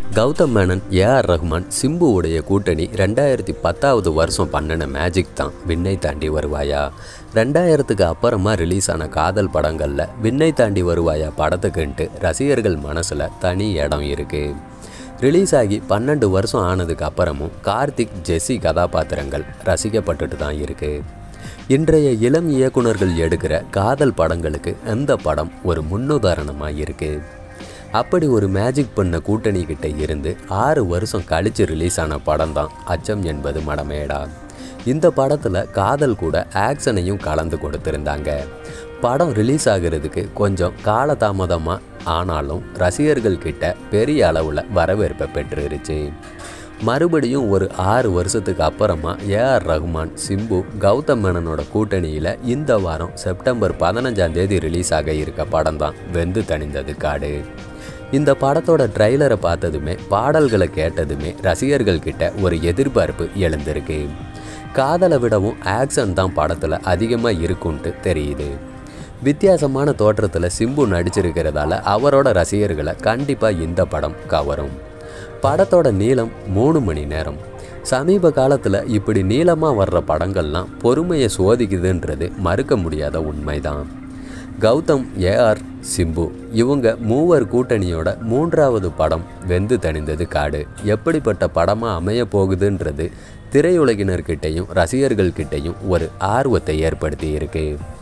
Gautham Menon A R Rahman சிம்புவுடைய கூட்டணி ரெண்டாயிரத்தி பத்தாவது வருஷம் பண்ணின மேஜிக் தான் விண்ணை தாண்டி வருவாயா ரெண்டாயிரத்துக்கு அப்புறமா ரிலீஸ் ஆன காதல் படங்களில் விண்ணை தாண்டி வருவாயா படத்துக்குன்ட்டு ரசிகர்கள் மனசில் தனி இடம் இருக்குது ரிலீஸ் ஆகி பன்னெண்டு வருஷம் ஆனதுக்கு அப்புறமும் கார்த்திக் ஜெஸ்ஸி கதாபாத்திரங்கள் ரசிக்கப்பட்டுட்டு தான் இருக்குது இன்றைய இளம் இயக்குனர்கள் எடுக்கிற காதல் படங்களுக்கு இந்த படம் ஒரு முன்னுதாரணமாக இருக்குது அப்படி ஒரு மேஜிக் பண்ண கூட்டணி கிட்ட இருந்து ஆறு வருஷம் கழிச்சு ரிலீஸ் ஆன படம் தான் அச்சம் என்பது மடமேடா இந்த படத்தில் காதல் கூட ஆக்ஷனையும் கலந்து கொடுத்துருந்தாங்க படம் ரிலீஸ் ஆகிறதுக்கு கொஞ்சம் காலதாமதமாக ஆனாலும் ரசிகர்கள் கிட்ட பெரிய அளவில் வரவேற்பை பெற்றுருச்சு மறுபடியும் ஒரு ஆறு வருஷத்துக்கு அப்புறமா ஏஆர் ரஹ்மான் சிம்பு கௌதம் மேனனோட கூட்டணியில் இந்த வாரம் செப்டம்பர் பதினஞ்சாம் தேதி ரிலீஸ் ஆக இருக்க படம் தான் வெந்து தணிந்தது காடு இந்த படத்தோட ட்ரைலரை பார்த்ததுமே பாடல்களை கேட்டதுமே ரசிகர்கள் கிட்ட ஒரு எதிர்பார்ப்பு எழுந்திருக்கு காதலை விடவும் ஆக்ஷன் தான் படத்தில் அதிகமாக இருக்குன்ட்டு தெரியுது வித்தியாசமான தோற்றத்தில் சிம்பு நடிச்சிருக்கிறதால அவரோட ரசிகர்களை கண்டிப்பாக இந்த படம் கவரும் படத்தோட நீளம் மூணு மணி நேரம் சமீப காலத்தில் இப்படி நீளமாக வர்ற படங்கள்லாம் பொறுமையை சோதிக்குதுன்றது மறுக்க முடியாத உண்மைதான் கௌதம் ஏஆர் சிம்பு இவங்க மூவர் கூட்டணியோட மூன்றாவது படம் வெந்து தணிந்தது காடு எப்படிப்பட்ட படமாக அமைய போகுதுன்றது திரையுலகினர்கிட்டையும் ரசிகர்கள்கிட்டையும் ஒரு ஆர்வத்தை ஏற்படுத்தி இருக்கு